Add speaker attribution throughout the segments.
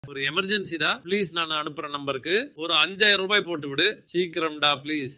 Speaker 1: ஒரு எமர்ஜென்சிடா ப்ளீஸ் நான் அனுப்புற நம்பருக்கு ஒரு அஞ்சாயிரம் ரூபாய் போட்டு விடு சீக்கிரம்டா ப்ளீஸ்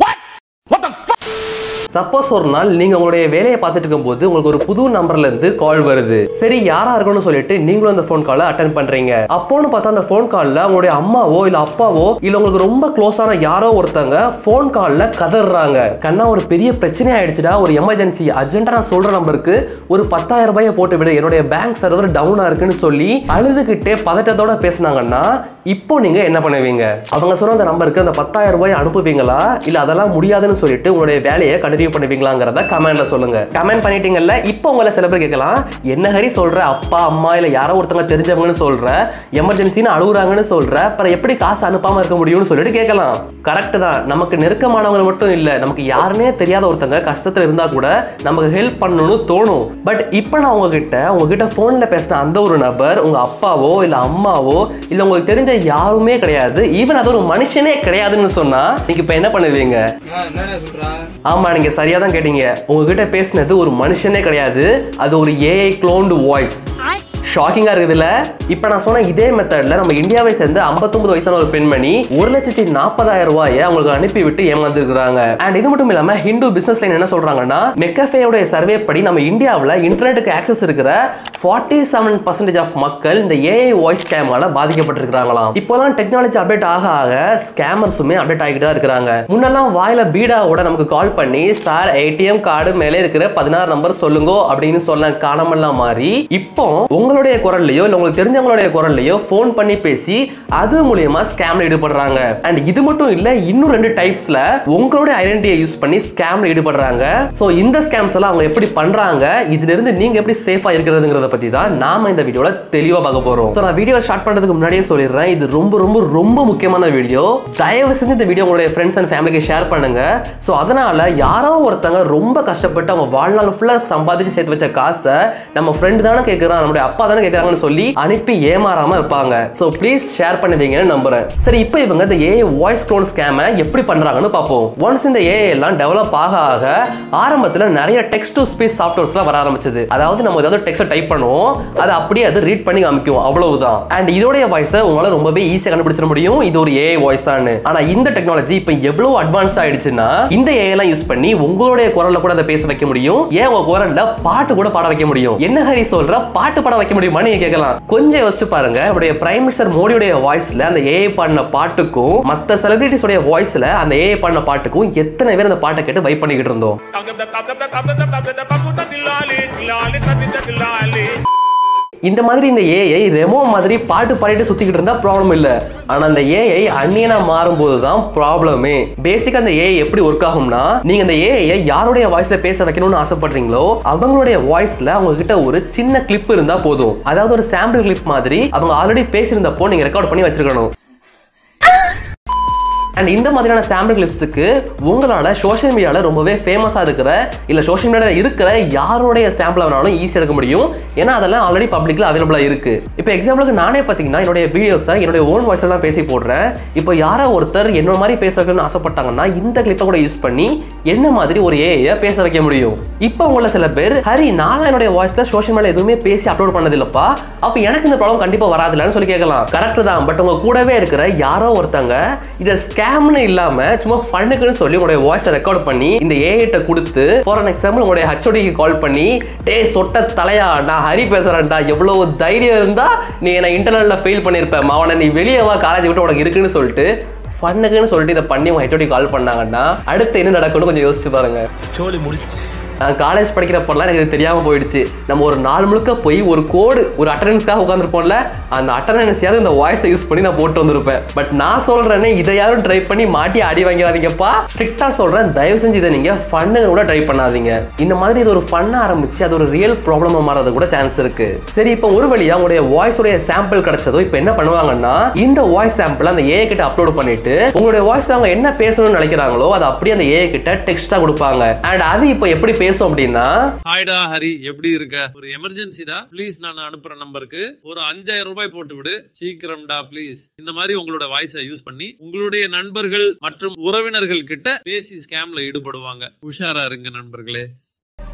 Speaker 2: சப்போஸ் ஒரு நாள் நீங்க உங்களுடைய வேலையை பார்த்துட்டு இருக்கும்போது உங்களுக்கு ஒரு புது நம்பர்ல இருந்து கால் வருது சரி யாரா இருக்கும்னு சொல்லிட்டு நீங்களும் அந்த ஃபோன் காலை அட்டன் பண்றீங்க அப்போன்னு பார்த்தா அந்த ஃபோன் கால்ல உங்களுடைய அம்மாவோ இல்ல அப்பாவோ இல்ல உங்களுக்கு ரொம்ப க்ளோஸான யாரோ ஒருத்தங்க ஃபோன் கால்ல கதறாங்க கண்ணா ஒரு பெரிய பிரச்சனை ஆயிடுச்சுடா ஒரு எமர்ஜென்சி அர்ஜென்ட்டா நான் சொல்ற நம்பருக்கு ஒரு பத்தாயிரம் ரூபாயை போட்டு விடு என்னுடைய பேங்க் சர்வர் டவுனா இருக்குன்னு சொல்லி அழுதுகிட்டே பதட்டத்தோட பேசுனாங்கன்னா இப்போ நீங்க என்ன பண்ணுவீங்க அவங்க சொன்ன அந்த நம்பருக்கு அந்த பத்தாயிரம் ரூபாய் அனுப்புவீங்களா இல்ல அதெல்லாம் முடியாதுன்னு சொல்லிட்டு உங்களுடைய வேலையை கண்டினியூ பண்ணுவீங்களாங்கிறத கமெண்ட்ல சொல்லுங்க கமெண்ட் பண்ணிட்டீங்கல்ல இப்போ உங்களை சில பேர் கேட்கலாம் என்ன ஹரி சொல்ற அப்பா அம்மா இல்ல யாரோ ஒருத்தவங்க தெரிஞ்சவங்கன்னு சொல்ற எமர்ஜென்சின்னு அழுகுறாங்கன்னு சொல்ற அப்புறம் எப்படி காசு அனுப்பாம இருக்க முடியும்னு சொல்லிட்டு கேட்கலாம் கரெக்ட் தான் நமக்கு நெருக்கமானவங்க மட்டும் இல்ல நமக்கு யாருன்னே தெரியாத ஒருத்தங்க கஷ்டத்துல இருந்தா கூட நமக்கு ஹெல்ப் பண்ணணும்னு தோணும் பட் இப்போ நான் உங்ககிட்ட உங்ககிட்ட போன்ல பேசின அந்த ஒரு நபர் உங்க அப்பாவோ இல்ல அம்மாவோ இல்ல உங்களுக்கு தெரிஞ்ச யாருமே கிடையாது ஈவன் அது ஒரு மனுஷனே கிடையாதுன்னு சொன்னா நீங்க இப்ப என்ன பண்ணுவீங்க
Speaker 3: என்னடா சொல்றா
Speaker 2: ஆமா நீங்க சரியா தான் கேட்டீங்க உங்ககிட்ட பேசினது ஒரு மனுஷனே கிடையாது அது ஒரு ஏஐ க்ளோன்டு வாய்ஸ் ஷாக்கிங்கா இருக்குதுல்ல இப்ப நான் சொன்ன இதே மெத்தட்ல நம்ம இந்தியாவை சேர்ந்த 59 வயசான ஒரு பெண்மணி ஒரு லட்சத்தி நாற்பதாயிரம் ரூபாயை அவங்களுக்கு அனுப்பி விட்டு ஏமாந்துருக்காங்க அண்ட் இது மட்டும் இல்லாம ஹிந்து பிசினஸ் லைன் என்ன சொல்றாங்கன்னா மெக்கஃபேயோட சர்வே படி நம்ம இந்தியாவுல இன்டர்நெட்டுக்கு ஆக்சஸ் இருக்கிற 47% செவன் பர்சன்டேஜ் ஆஃப் மக்கள் இந்த ஏஐ வாய்ஸ் ஸ்கேமால பாதிக்கப்பட்டிருக்காங்களாம் இப்போலாம் டெக்னாலஜி அப்டேட் ஆக ஆக ஸ்கேமர்ஸுமே அப்டேட் ஆகிட்டு தான் இருக்கிறாங்க முன்னெல்லாம் வாயில பீடாவோட நமக்கு கால் பண்ணி சார் ஏடிஎம் கார்டு மேலே இருக்கிற பதினாறு நம்பர் சொல்லுங்க அப்படின்னு சொல்ல காணாமல்லாம் மாறி இப்போ உங்களுடைய குரல்லையோ இல்ல உங்களுக்கு தெரிஞ்சவங்களுடைய குரல்லையோ ஃபோன் பண்ணி பேசி அது மூலியமா ஸ்கேம்ல ஈடுபடுறாங்க அண்ட் இது மட்டும் இல்ல இன்னும் ரெண்டு டைப்ஸ்ல உங்களுடைய ஐடென்டிட்டியை யூஸ் பண்ணி ஸ்கேம்ல ஈடுபடுறாங்க சோ இந்த ஸ்கேம்ஸ் எல்லாம் அவங்க எப்படி பண்றாங்க இதுல இருந்து நீங்க எப்படி சேஃபா இருக்கிறதுங்கிறத பத்தி தான் நாம இந்த வீடியோல தெளிவா பார்க்க போறோம் So, நான் வீடியோ ஸ்டார்ட் பண்றதுக்கு முன்னாடியே சொல்லிடுறேன் இது ரொம்ப ரொம்ப ரொம்ப முக்கியமான வீடியோ தயவு செஞ்சு இந்த வீடியோ உங்களுடைய ஃப்ரெண்ட்ஸ் அண்ட் ஃபேமிலிக்கு ஷேர் பண்ணுங்க சோ அதனால யாரோ ஒருத்தங்க ரொம்ப கஷ்டப்பட்டு அவங்க வாழ்நாள் ஃபுல்லா சம்பாதிச்சு சேர்த்து வச்ச காசை நம்ம ஃப்ரெண்ட் தானே கேட்கறான் நம்மளுடைய அப்பா தானே கேட்கறாங்கன்னு சொல்லி அனுப்பி ஏமாறாம இருப்பாங்க சோ ப்ளீஸ் ஷேர் பண்ணுவீங்கன்னு நம்புறேன் சரி இப்போ இவங்க இந்த ஏஐ வாய்ஸ் க்ளோன் ஸ்கேமை எப்படி பண்றாங்கன்னு பார்ப்போம் ஒன்ஸ் இந்த ஏஐ எல்லாம் டெவலப் ஆக ஆக ஆரம்பத்துல நிறைய டெக்ஸ்ட் டு ஸ்பீச் சாஃப்ட்வேர்ஸ்லாம் வர ஆரம்பிச்சது அதாவது நம்ம ஏதாவது டெக்ஸ்ட்டை டைப் பண்ணுவோம் அதை அப்படியே அது ரீட் பண்ணி காமிக்கும் அவ்வளவுதான் அண்ட் இதோடைய வாய்ஸை உங்களால ரொம்பவே ஈஸியாக கண்டுபிடிச்சிட முடியும் இது ஒரு ஏஐ வாய்ஸ் தான் ஆனா இந்த டெக்னாலஜி இப்போ எவ்வளவு அட்வான்ஸ் ஆயிடுச்சுன்னா இந்த ஏஐ எல்லாம் யூஸ் பண்ணி உங்களுடைய குரல்ல கூட அதை பேச வைக்க முடியும் ஏன் உங்க குரல்ல பாட்டு கூட பாட வைக்க முடியும் என்ன ஹரி சொல்ற பாட்டு பாட வைக்க முடியுமா நீங்க கேட்கலாம் கொஞ்சம் யோசிச்சு பாருங்க அவருடைய பிரைம் மினிஸ்டர் மோடியுடைய வாய்ஸ்ல அந்த ஏஐ பாடின பாட்டுக்கும் மத்த செலிபிரிட்டிஸ் உடைய வாய்ஸ்ல அந்த ஏஐ பாடின பாட்டுக்கும் எத்தனை பேர் அந்த பாட்டை கேட்டு வைப் பண்ணிக்கிட்டு இருந்தோம் இந்த மாதிரி இந்த ஏஐ ரெமோ மாதிரி பாட்டு பாடிட்டு சுத்திக்கிட்டு இருந்தா ப்ராப்ளம் இல்ல ஆனா அந்த ஏஐ அந்நியனா மாறும்போது தான் ப்ராப்ளமே பேசிக்கா அந்த ஏஐ எப்படி ஒர்க் ஆகும்னா நீங்க அந்த ஏஐ யாருடைய வாய்ஸ்ல பேச வைக்கணும்னு ஆசைப்படுறீங்களோ அவங்களுடைய வாய்ஸ்ல அவங்க கிட்ட ஒரு சின்ன கிளிப் இருந்தா போதும் அதாவது ஒரு சாம்பிள் கிளிப் மாதிரி அவங்க ஆல்ரெடி பேசியிருந்தப்போ நீங்க ரெக்கார்ட் பண்ணி வச்சிருக்கணும் அண்ட் இந்த மாதிரியான சாம்பிள் கிளிப்ஸுக்கு உங்களால சோஷியல் மீடியாவில் ரொம்பவே ஃபேமஸாக இருக்கிற இல்லை சோஷியல் மீடியாவில் இருக்கிற யாருடைய சாம்பிள் வேணாலும் ஈஸியாக எடுக்க முடியும் ஏன்னா அதெல்லாம் ஆல்ரெடி பப்ளிக்ல அவைலபிளாக இருக்கு இப்போ எக்ஸாம்பிளுக்கு நானே பார்த்தீங்கன்னா என்னுடைய வீடியோஸை என்னுடைய ஓன் வாய்ஸில் தான் பேசி போடுறேன் இப்போ யாரோ ஒருத்தர் என்னோட மாதிரி பேச வைக்கணும்னு ஆசைப்பட்டாங்கன்னா இந்த கிளிப்பை கூட யூஸ் பண்ணி என்ன மாதிரி ஒரு ஏஐ பேச வைக்க முடியும் இப்போ உங்களை சில பேர் ஹரி நான் என்னுடைய வாய்ஸ்ல சோஷியல் மீடியா எதுவுமே பேசி அப்லோட் பண்ணது இல்லப்பா அப்போ எனக்கு இந்த ப்ராப்ளம் கண்டிப்பாக வராதுலன்னு சொல்லி கேட்கலாம் கரெக்ட் தான் பட் உங்க கூடவே இருக்கிற யாரோ ஒருத்தங்க இதை ஸ்கேம்னு இல்லாம சும்மா ஃபண்ணுக்குன்னு சொல்லி உங்களுடைய வாய்ஸை ரெக்கார்ட் பண்ணி இந்த ஏஐட்ட கொடுத்து ஃபார் அன் எக்ஸாம்பிள் உங்களுடைய ஹச்ஓடிக்கு கால் பண்ணி டேய் சொட்ட தலையா நான் ஹரி பேசுறேன்டா எவ்வளவு தைரியம் இருந்தா நீ என்ன இன்டர்நெட்ல ஃபெயில் பண்ணிருப்ப மாவன நீ வெளியே வா காலேஜ் விட்டு உனக்கு இருக்குன்னு சொல்லிட்டு ஃபண்ணுக்குன்னு சொல்லிட்டு இதை பண்ணி உங்க ஹெச்ஓடி கால் பண்ணாங்கன்னா அடுத்து என்ன நடக்கும்னு கொஞ்சம் யோசிச்சு பாருங்க
Speaker 4: சோலி முடிச்சு
Speaker 2: நான் காலேஜ் படிக்கிறப்பெல்லாம் எனக்கு இது தெரியாமல் போயிடுச்சு நம்ம ஒரு நாள் முழுக்க போய் ஒரு கோடு ஒரு அட்டண்டன்ஸ்க்காக உட்காந்துருப்போம்ல அந்த அட்டண்டன்ஸையாவது இந்த வாய்ஸை யூஸ் பண்ணி நான் போட்டு வந்திருப்பேன் பட் நான் சொல்றேனே இதை யாரும் ட்ரை பண்ணி மாட்டி அடி வாங்கிறாதீங்கப்பா ஸ்ட்ரிக்டா சொல்றேன் தயவு செஞ்சு இதை நீங்க ஃபன்னு கூட ட்ரை பண்ணாதீங்க இந்த மாதிரி இது ஒரு ஃபன் ஆரம்பிச்சு அது ஒரு ரியல் ப்ராப்ளமா மாறது கூட சான்ஸ் இருக்கு சரி இப்போ ஒரு வழியா உங்களுடைய வாய்ஸோடைய சாம்பிள் கிடைச்சதோ இப்போ என்ன பண்ணுவாங்கன்னா இந்த வாய்ஸ் சாம்பிள் அந்த ஏஐ கிட்ட அப்லோட் பண்ணிட்டு உங்களுடைய வாய்ஸ்ல அவங்க என்ன பேசணும்னு நினைக்கிறாங்களோ அதை அப்படியே அந்த ஏஐ கிட்ட டெக்ஸ்டா கொடுப்பாங்க அண்ட் அது இப்போ எப்படி பேசும் அப்படின்னா
Speaker 1: ஹாய்டா ஹரி எப்படி இருக்க ஒரு எமர்ஜென்சிடா ப்ளீஸ் நான் அனுப்புற நம்பருக்கு ஒரு அஞ்சாயிரம் ரூபாய் போட்டு விடு சீக்கிரம்டா ப்ளீஸ் இந்த மாதிரி உங்களோட வாய்ஸை யூஸ் பண்ணி உங்களுடைய நண்பர்கள் மற்றும் உறவினர்கள் கிட்ட பேசி ஸ்கேம்ல ஈடுபடுவாங்க உஷாரா இருங்க நண்பர்களே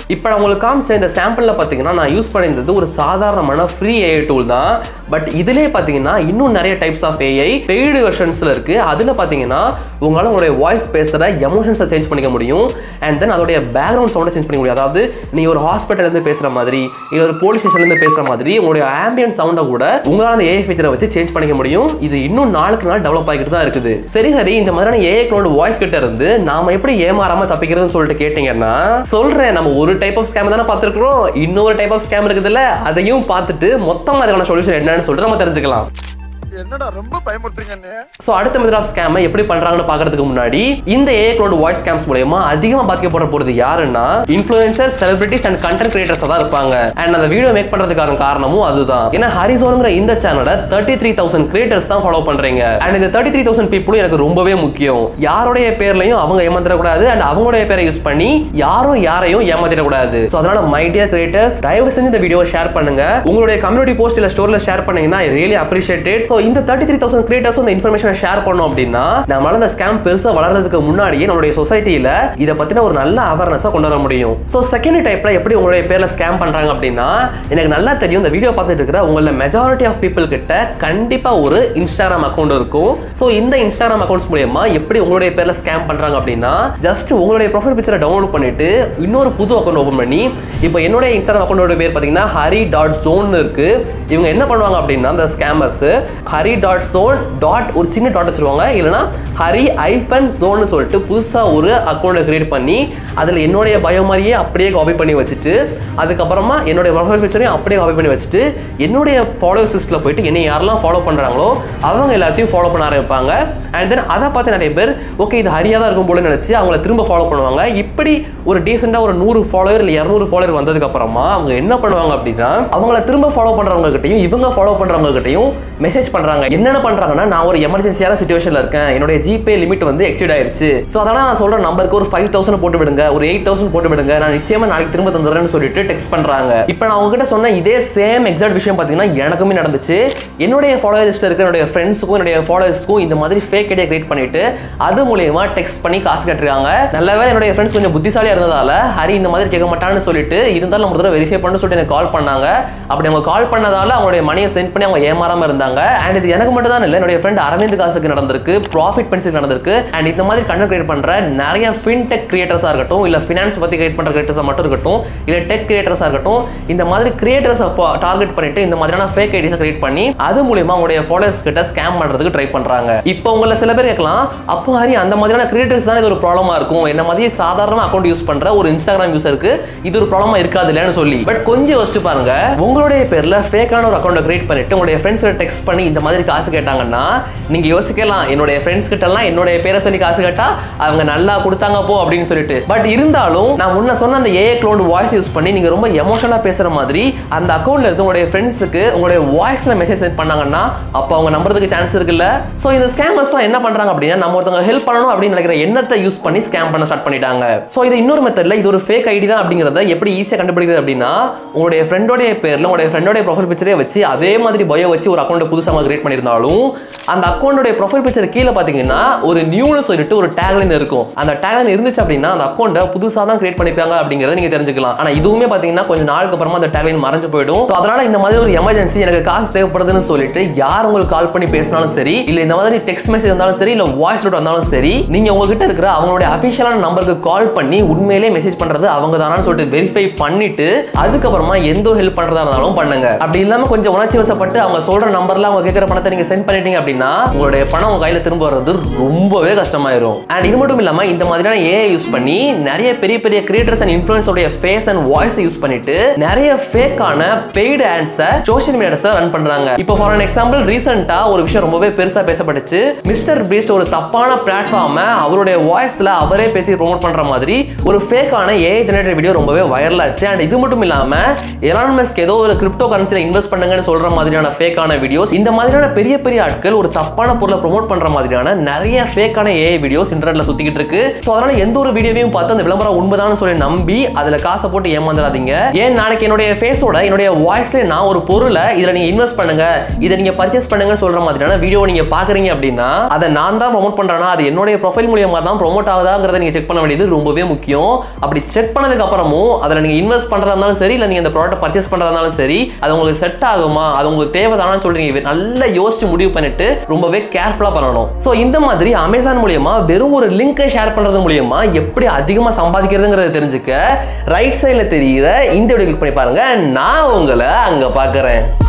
Speaker 2: இப்போ நான் உங்களுக்கு காமிச்ச இந்த சாம்பிளில் பார்த்தீங்கன்னா நான் யூஸ் பண்ணியிருந்தது ஒரு சாதாரணமான ஃப்ரீ ஏஐ டூல் தான் பட் இதுலேயே பார்த்தீங்கன்னா இன்னும் நிறைய டைப்ஸ் ஆஃப் ஏஐ பெய்டு வெர்ஷன்ஸில் இருக்குது அதில் பார்த்தீங்கன்னா உங்களால் உங்களுடைய வாய்ஸ் பேசுகிற எமோஷன்ஸை சேஞ்ச் பண்ணிக்க முடியும் அண்ட் தென் அதோடைய பேக்ரவுண்ட் சவுண்டை சேஞ்ச் பண்ணிக்க முடியும் அதாவது நீங்கள் ஒரு ஹாஸ்பிட்டல்லேருந்து பேசுகிற மாதிரி இல்லை ஒரு போலீஸ் ஸ்டேஷன்லேருந்து பேசுகிற மாதிரி உங்களுடைய ஆம்பியன் சவுண்டை கூட உங்களால் அந்த ஏஐ ஃபீச்சரை வச்சு சேஞ்ச் பண்ணிக்க முடியும் இது இன்னும் நாளுக்கு நாள் டெவலப் ஆகிட்டு தான் இருக்குது சரி சரி இந்த மாதிரியான ஏஐ க்ளோன் வாய்ஸ் கிட்ட இருந்து நாம எப்படி ஏமாறாம தப்பிக்கிறதுன்னு சொல்லிட்டு கேட்டீங்கன்னா சொல்றேன் நம்ம ஒரு டைப் ஆஃப் ஸ்கேம் தானே பார்த்துருக்கோம் இன்னொரு டைப் ஆஃப் ஸ்கேம் இருக்குதுல்ல அதையும் பார்த்துட்டு மொத்தமா அதுக்கான சொல்யூஷன் என்னன்னு சொல்லிட்டு நம்ம தெரிஞ்சுக்கலாம்
Speaker 3: என்னடா ரொம்ப பயமுறுத்துறீங்க
Speaker 2: ஸோ அடுத்த மெத்தட் ஆஃப் ஸ்கேமை எப்படி பண்றாங்கன்னு பார்க்கறதுக்கு முன்னாடி இந்த ஏஐ க்ளோட் வாய்ஸ் ஸ்கேம்ஸ் மூலயமா அதிகமாக பாதிக்கப்பட போறது யாருன்னா influencer celebrities and content creators தான் இருப்பாங்க அண்ட் அந்த வீடியோ மேக் பண்றதுக்கான காரணமும் அதுதான் ஏன்னா ஹரிசோனுங்கிற இந்த சேனலை தேர்ட்டி த்ரீ தௌசண்ட் கிரியேட்டர்ஸ் தான் ஃபாலோ பண்றீங்க அண்ட் இந்த தேர்ட்டி த்ரீ தௌசண்ட் பீப்புளும் எனக்கு ரொம்பவே முக்கியம் யாருடைய பேர்லையும் அவங்க ஏமாத்திடக்கூடாது அண்ட் அவங்களுடைய பேரை யூஸ் பண்ணி யாரும் யாரையும் ஏமாத்திடக்கூடாது ஸோ அதனால மை டியர் கிரியேட்டர்ஸ் தயவு செஞ்சு இந்த வீடியோ ஷேர் பண்ணுங்க உங்களுடைய கம்யூனிட்டி போஸ்ட் இல்ல ஸ்டோர்ல ஷேர் பண்ணீங்கன்னா ரியலி அப்ரிஷியேட் ஸோ இந்த தேர்ட்டி த்ரீ தௌசண்ட் கிரியேட்டர்ஸ் இந்த இன்ஃபர்மேஷனை ஷேர் பண்ணோம் அப்படின்னா நம்மளால இந்த ஸ்கேம் பெருசா வளர்றதுக்கு முன்னாடியே நம்மளுடைய சொசைட்டியில இதை பத்தின ஒரு நல்ல அவேர்னஸை கொண்டு வர முடியும் ஸோ செகண்ட் டைப்ல எப்படி உங்களுடைய பேர்ல ஸ்கேம் பண்றாங்க அப்படின்னா எனக்கு நல்லா தெரியும் இந்த வீடியோ பார்த்துட்டு இருக்கிற உங்கள மெஜாரிட்டி ஆஃப் பீப்புள் கிட்ட கண்டிப்பா ஒரு இன்ஸ்டாகிராம் அக்கௌண்ட் இருக்கும் ஸோ இந்த இன்ஸ்டாகிராம் அக்கௌண்ட்ஸ் மூலியமா எப்படி உங்களுடைய பேர்ல ஸ்கேம் பண்றாங்க அப்படின்னா ஜஸ்ட் உங்களுடைய ப்ரொஃபைல் பிக்சரை டவுன்லோட் பண்ணிட்டு இன்னொரு புது அக்கௌண்ட் ஓப்பன் பண்ணி இப்போ என்னுடைய இன்ஸ்டாகிராம் அக்கௌண்டோட பேர் பார்த்தீங்கன்னா ஹரி டாட் ஜோன் இருக்கு இவங்க என்ன பண்ணுவாங்க அப்படின்னா இந்த scammers Hari dot zone dot ஒரு சின்ன டாட் வச்சிருவாங்க இல்லைன்னா ஹரி ஐஃபன் ஜோன்னு சொல்லிட்டு புதுசாக ஒரு அக்கௌண்ட்டை கிரியேட் பண்ணி அதில் என்னுடைய பயோ மாதிரியே அப்படியே காப்பி பண்ணி வச்சுட்டு அதுக்கப்புறமா என்னுடைய ப்ரொஃபைல் பிக்சரையும் அப்படியே காப்பி பண்ணி வச்சுட்டு என்னுடைய ஃபாலோவர்ஸ் லிஸ்ட்டில் போயிட்டு என்னை யாரெல்லாம் ஃபாலோ பண்ணுறாங்களோ அவங்க எல்லாத்தையும் ஃபாலோ பண்ண ஆரம்பிப்பாங்க அண்ட் தென் அதை பார்த்து நிறைய பேர் ஓகே இது ஹரியாக தான் இருக்கும் போல நினச்சி அவங்கள திரும்ப ஃபாலோ பண்ணுவாங்க இப்படி ஒரு டீசெண்டாக ஒரு நூறு ஃபாலோவர் இல்லை இரநூறு ஃபாலோவர் வந்ததுக்கு அப்புறமா அவங்க என்ன பண்ணுவாங்க அப்படின்னா அவங்கள திரும்ப ஃபாலோ பண்ணுறவங்க கிட்டையும் இவங்க ஃபாலோ பண்ணுறவங்க கிட்டையும் மெசேஜ் பண்ணுறாங்க என்னென்ன பண்ணுறாங்கன்னா நான் ஒரு எமர்ஜென்சியான சுச்சுவேஷனில் இருக்கேன் என்னுடைய ஜிபே லிமிட் வந்து எக்ஸிட் ஆயிருச்சு ஸோ அதனால் நான் சொல்கிற நம்பருக்கு ஒரு ஃபைவ் தௌசண்ட் போட்டு விடுங்க ஒரு எயிட் தௌசண்ட் போட்டு விடுங்க நான் நிச்சயமாக நாளைக்கு திரும்ப தந்துடுறேன்னு சொல்லிட்டு டெக்ஸ்ட் பண்ணுறாங்க இப்போ நான் உங்ககிட்ட சொன்ன இதே சேம் எக்ஸாக்ட் விஷயம் பார்த்தீங்கன்னா எனக்குமே நடந்துச்சு என்னுடைய ஃபாலோவர் லிஸ்ட் இருக்க என்னுடைய ஃப்ரெண்ட்ஸுக்கும் என்னுடைய ஃபாலோவர்ஸ்க்கும் இந்த மாதிரி ஃபேக் ஐடியா கிரியேட் பண்ணிட்டு அது மூலியமா டெக்ஸ்ட் பண்ணி காசு கட்டுறாங்க நல்லவே என்னுடைய ஃப்ரெண்ட்ஸ் கொஞ்சம் புத்திசாலியா இருந்ததால ஹரி இந்த மாதிரி கேட்க மாட்டான்னு சொல்லிட்டு இருந்தாலும் நம்ம தடவை வெரிஃபை பண்ணு சொல்லிட்டு எனக்கு கால் பண்ணாங்க அப்படி அவங்க கால் பண்ணதால அவங்களுடைய மணியை சென்ட் பண்ணி அவங்க ஏமாறாம இருந்தாங்க அண்ட் இது எனக்கு மட்டும் தான் இல்லை என்னுடைய ஃப்ரெண்ட் அரவிந்த் காசுக்கு நடந்திருக்கு ப்ராஃபிட் பென்சில் நடந்திருக்கு அண்ட் இந்த மாதிரி கண்டென்ட் கிரியேட் பண்ற நிறைய ஃபின்டெக் கிரியேட்டர்ஸா இருக்கட்டும் இல்ல ஃபினான்ஸ் பத்தி கிரியேட் பண்ற கிரியேட்டர்ஸா மட்டும் இருக்கட்டும் இல்ல டெக் கிரியேட்டர்ஸா இருக்கட்டும் இந்த மாதிரி கிரியேட்டர்ஸை டார்கெட் பண்ணிட்டு இந்த மாதிரியான ஃபேக் ஐடிஸை கிரியேட் பண்ணி அது மூலியமா உங்களுடைய ஃபாலோவர்ஸ் கிட்ட ஸ்கேம் பண்றதுக்கு ட்ரை பண்றாங்க இப்போ உங்களை சில பேர் கேட்கலாம் அப்போ ஹரி அந்த மாதிரியான கிரியேட்டர்ஸ் தான் இது ஒரு ப்ராப்ளமா இருக்கும் என்ன மாதிரி சாதாரண அக்கௌண்ட் யூஸ் பண்ற ஒரு இன்ஸ்டாகிராம் யூசருக்கு இது ஒரு ப்ராப்ளமா இருக்காது இல்லைன்னு சொல்லி பட் கொஞ்சம் யோசிச்சு பாருங்க உங்களுடைய பேர்ல ஃபேக்கான ஒரு அக்கௌண்ட் கிரியேட் பண்ணிட்டு உங்களுடைய ஃப்ரெண்ட்ஸ் டெக்ஸ்ட் பண்ணி இந்த மாதிரி காசு கேட்டாங்கன்னா நீங்க யோசிக்கலாம் என்னுடைய ஃப்ரெண்ட்ஸ் கிட்ட எல்லாம் என்னுடைய பேரை சொல்லி காசு கேட்டா அவங்க நல்லா கொடுத்தாங்க போ அப்படின்னு சொல்லிட்டு பட் இருந்தாலும் நான் முன்ன சொன்ன அந்த ஏஏ க்ளோட் வாய்ஸ் யூஸ் பண்ணி நீங்க ரொம்ப எமோஷனலா பேசுற மாதிரி அந்த அக்கௌண்ட்ல இருந்து உங்களுடைய ஃப்ரெண்ட்ஸுக்கு உங்களுடைய வாய்ஸ்ல மெசேஜ் சென்ட் பண்ணாங்கன்னா அப்போ அவங்க நம்புறதுக்கு சான்ஸ் இருக்குல்ல ஸோ இந்த ஸ்கேமர்ஸ்லாம் என்ன பண்றாங்க அப்படின்னா நம்ம ஒருத்தவங்க ஹெல்ப் பண்ணணும் அப்படின்னு நினைக்கிற எண்ணத்தை யூஸ் பண்ணி ஸ்கேம் பண்ண ஸ்டார்ட் பண்ணிட்டாங்க ஸோ இது இன்னொரு மெத்தட்ல இது ஒரு ஃபேக் ஐடி தான் அப்படிங்கிறத எப்படி ஈஸியாக கண்டுபிடிக்கிறது அப்படின்னா உங்களுடைய ஃப்ரெண்டோடைய பேர்ல உங்களுடைய ஃப்ரெண்டோடைய ப்ரொஃபைல் பிக்சரே வச்சு அதே மாதிரி பயோ வச்சு ஒரு அக்கௌண்ட் புதுசாக கிரியேட் பண்ணியிருந்தாலும் அந்த அக்கௌண்டோடைய ப்ரொஃபைல் பிக்சர் கீழே பார்த்தீங்கன்னா ஒரு நியூன்னு சொல்லிட்டு ஒரு டேக்லைன் இருக்கும் அந்த டேக்லைன் இருந்துச்சு அப்படின்னா அந்த அக்கௌண்ட்டை புதுசாக தான் கிரியேட் பண்ணிருக்காங்க அப்படிங்கிறத நீங்க தெரிஞ்சுக்கலாம் ஆனா இதுவுமே பார்த்தீங்கன்னா கொஞ்சம் நாளுக்கு அப்புறமா அந்த டேக்லைன் மறைஞ்சு போயிடும் So அதனால இந்த மாதிரி ஒரு எமர்ஜென்சி எனக்கு காசு தேவைப்படுதுன்னு சொல்லிட்டு யார் உங்களுக்கு கால் பண்ணி பேசினாலும் சரி இல்ல இந்த மாதிரி டெக்ஸ்ட் மெசேஜ் வந்தாலும் சரி இல்ல வாய்ஸ் நோட் வந்தாலும் சரி நீங்க உங்ககிட்ட இருக்கிற அவங்களுடைய அபிஷியலான நம்பருக்கு கால் பண்ணி உண்மையிலேயே மெசேஜ் பண்றது அவங்க தானான்னு சொல்லிட்டு வெரிஃபை பண்ணிட்டு அதுக்கப்புறமா எந்த ஹெல்ப் பண்றதா இருந்தாலும் பண்ணுங்க அப்படி இல்லாம கொஞ்சம் உணர்ச்சி வசப்பட்டு அவங்க சொல்ற நம்பர்ல அவங்க கேட்கிற பணத்தை நீங்க சென்ட் பண்ணிட்டீங்க அப்படின்னா உங்களுடைய பணம் உங்க கையில திரும்ப வர்றது ரொம்பவே கஷ்டமாயிரும் அண்ட் இது மட்டும் இல்லாம இந்த மாதிரியான ஏஐ யூஸ் பண்ணி நிறைய பெரிய பெரிய கிரியேட்டர்ஸ் அண்ட் இன்ஃபுளுசோடைய ஃபேஸ் அண்ட் வாய்ஸ் யூஸ் பண்ணிட்டு நிறைய ஃபேக்கான பெய்டு ஆட்ஸை சோஷியல் மீடியாஸை ரன் பண்றாங்க இப்போ ஃபார் அன் எக்ஸாம்பிள் ரீசெண்டா ஒரு விஷயம் ரொம்பவே பெருசா பேசப்பட்டுச்சு மிஸ்டர் பீஸ்ட் ஒரு தப்பான பிளாட்ஃபார்மை அவருடைய வாய்ஸ்ல அவரே பேசி ப்ரோமோட் பண்ற மாதிரி ஒரு ஃபேக்கான ஏஐ ஜெனரேட்டட் வீடியோ ரொம்பவே வைரல் ஆச்சு அண்ட் இது மட்டும் இல்லாம எலான் மஸ்க் ஏதோ ஒரு கிரிப்டோ கரன்சில இன்வெஸ்ட் பண்ணுங்கன்னு சொல்ற மாதிரியான ஃபேக்கான வீடியோஸ் இந்த மாதிரி மாதிரியான பெரிய பெரிய ஆட்கள் ஒரு தப்பான பொருளை ப்ரோமோட் பண்ற மாதிரியான நிறைய ஃபேக்கான ஏஐ வீடியோஸ் இன்டர்நெட்ல சுத்திக்கிட்டு இருக்கு ஸோ அதனால எந்த ஒரு வீடியோவையும் பார்த்து அந்த விளம்பரம் உண்மைதான்னு சொல்லி நம்பி அதுல காசை போட்டு ஏமாந்துடாதீங்க ஏன் நாளைக்கு என்னுடைய ஃபேஸோட என்னுடைய வாய்ஸ்ல நான் ஒரு பொருளை இதுல நீங்க இன்வெஸ்ட் பண்ணுங்க இதை நீங்க பர்ச்சேஸ் பண்ணுங்க சொல்ற மாதிரியான வீடியோ நீங்க பாக்குறீங்க அப்படின்னா அதை நான் தான் ப்ரோமோட் பண்றேன்னா அது என்னுடைய ப்ரொஃபைல் மூலியமா தான் ப்ரோமோட் ஆகுதாங்கிறத நீங்க செக் பண்ண வேண்டியது ரொம்பவே முக்கியம் அப்படி செக் பண்ணதுக்கு அப்புறமும் அதுல நீங்க இன்வெஸ்ட் பண்றதா இருந்தாலும் சரி இல்ல நீங்க இந்த ப்ராடக்ட் பர்ச்சேஸ் பண்றதா இருந்தாலும் சரி அது உங்களுக்கு செட் ஆகுமா அது உங்களுக்கு தேவைதானான்னு சொல்லி நீங்க நல்லா யோசிச்சு முடிவு பண்ணிட்டு ரொம்பவே கேர்ஃபுல்லா பண்ணணும் ஸோ இந்த மாதிரி அமேசான் மூலியமா வெறும் ஒரு லிங்கை ஷேர் பண்றது மூலியமா எப்படி அதிகமா சம்பாதிக்கிறதுங்கிறத தெரிஞ்சுக்க ரைட் சைடில் தெரியுற இந்த வீடியோ கிளிக் பண்ணி பாருங்க நான் உங்களை அங்க பார்க்கறேன்